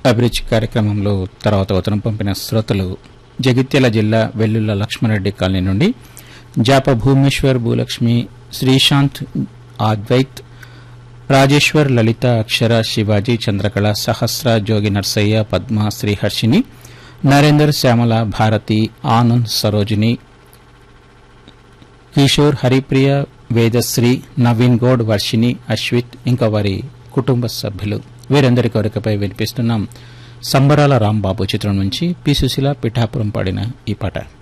అభిరుచి కార్యక్రమంలో తర్వాత ఉత్తరం పంపిన శ్రోతలు జగిత్యాల జిల్లా వెల్లుల్ల లక్ష్మారెడ్డి కాలనీ నుండి జాప భూమేశ్వర్ భూలక్ష్మి శ్రీశాంత్ అద్వైత్ రాజేశ్వర్ లలిత అక్షర శివాజీ చంద్రకళ సహస్ర జోగి నర్సయ్య పద్మ శ్రీహర్షిని నరేందర్ శ్యామల భారతి ఆనంద్ సరోజిని కిషోర్ హరిప్రియ వేదశ్రీ నవీన్ గౌడ్ వర్షిని అశ్విత్ ఇంకా వారి కుటుంబ సభ్యులు వీరందరి కోరికపై వినిపిస్తున్నాం సంబరాల రాంబాబు చిత్రం నుంచి పి సుశీల పిఠాపురం పాడిన ఈ పాట